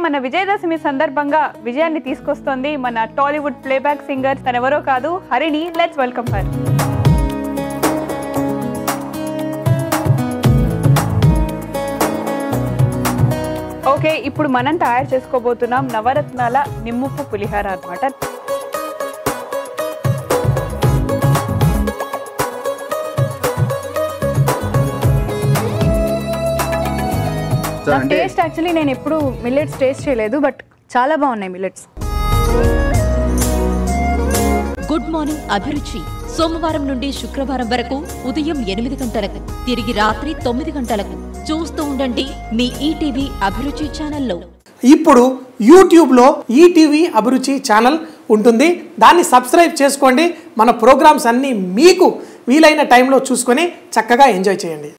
మన విజయదశమి సందర్భంగా విజయాన్ని తీసుకొస్తోంది మన టాలీవుడ్ ప్లేబ్యాక్ సింగర్ తనెవరో కాదు Harini let's welcome her okay ఇప్పుడు మనం తయారు చేసుకోబోతున్నాం నవరత్నాల నిమ్ముప్పు పులిహార అన్నమాట సో అంటే టేస్ట్ యాక్చువల్లీ నేను ఎప్పుడు మిల్లెట్స్ టేస్ట్ చేయలేదు బట్ చాలా బాగున్నాయి మిల్లెట్స్ గుడ్ మార్నింగ్ అభిరుచి సోమవారం నుండి శుక్రవారం వరకు ఉదయం ఎనిమిది గంటలకు తిరిగి రాత్రి తొమ్మిది గంటలకు చూస్తూ ఉండండి మీ ఈటీవీ అభిరుచి ఛానల్లో ఇప్పుడు యూట్యూబ్లో ఈటీవీ అభిరుచి ఛానల్ ఉంటుంది దాన్ని సబ్స్క్రైబ్ చేసుకోండి మన ప్రోగ్రామ్స్ అన్నీ మీకు వీలైన టైంలో చూసుకొని చక్కగా ఎంజాయ్ చేయండి